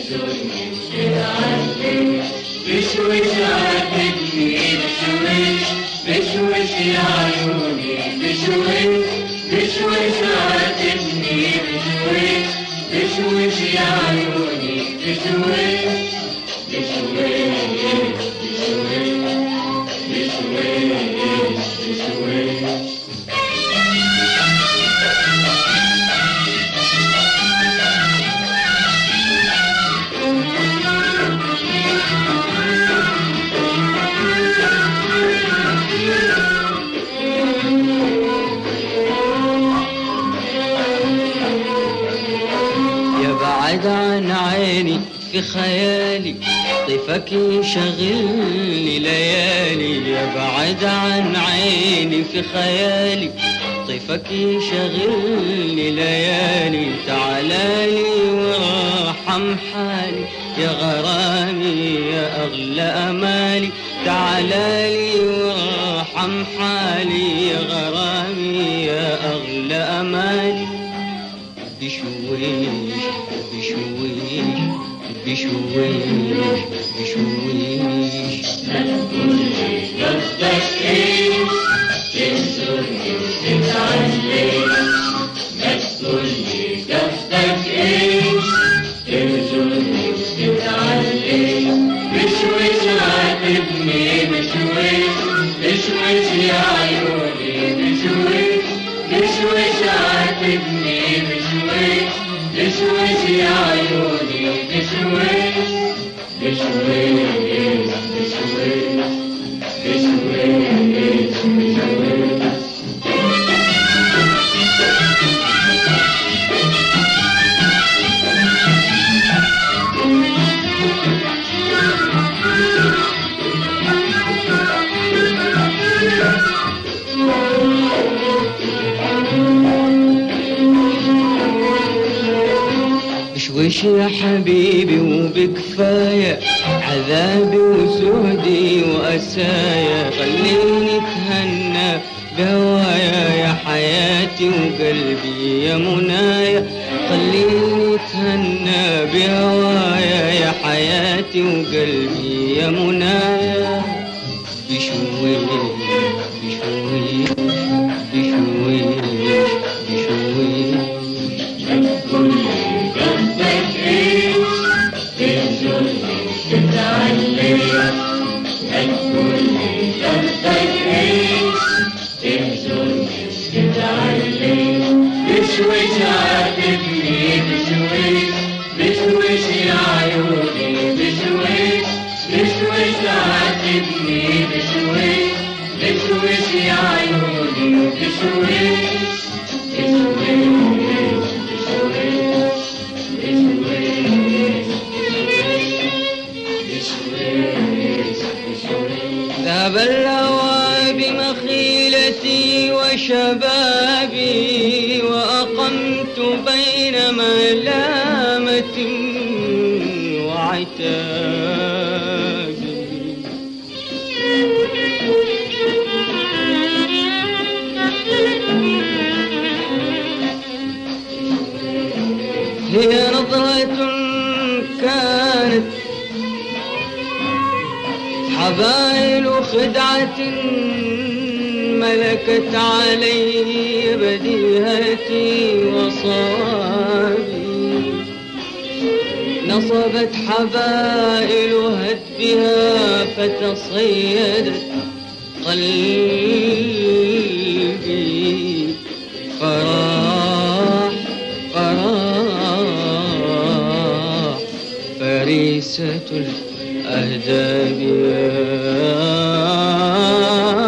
تنسوني وتتعلي بشوش عاتبني بشوش بشوش يا عيوني بشوش بشوش عاتبني بشوش بشوش يا عيوني بشوش بشوش بشوش بشوش بشوش يا بعد عن عيني في خيالي طيفك يشغلني ليالي يا بعد عن عيني في خيالي طيفك يشغلني ليالي تعالالي وارحم حالي يا غرامي يا أغلى أمالي تعالالي وارحم حالي يا غرامي يا أغلى أمالي بشويش بشويش بشويش بشويش قصدك ايه تنسوني وتتعلي ما تقولي قصدك ايه تنسوني وتتعلي بشوش عاتبني بشوش بشوش يا عيوني بشوش بشوش عاتبني بشوش بشوش يا عيوني بشوش بشوش بشوش بشوش بشوش بشويش يا حبيبي وبكفاية عذابي وسودي وأسايا خليني اتهنى بهوايا يا حياتي وقلبي يا منايا خليني اتهنى بهوايا يا حياتي وقلبي يا منايا بشويش بشويش بشويش بشويش قصدك ايه تنسوني وتتعلي ما تقولي قصدك ايه تنسوني وتتعلي بشوش عاتبني بشوش بشوش يا عيوني بشوش بشوش عاتبني بشوش بشوش يا عيوني بشوش ذهب الهوى بمخيلتي وشبابي وأقمت بين ملامة وعتاب هي نظرة كانت حبائل خدعة ملكت علي بديهتي وصوابي نصبت حبائل هدها فتصيدت قلبي فراح فراح فريسة الأهداب يا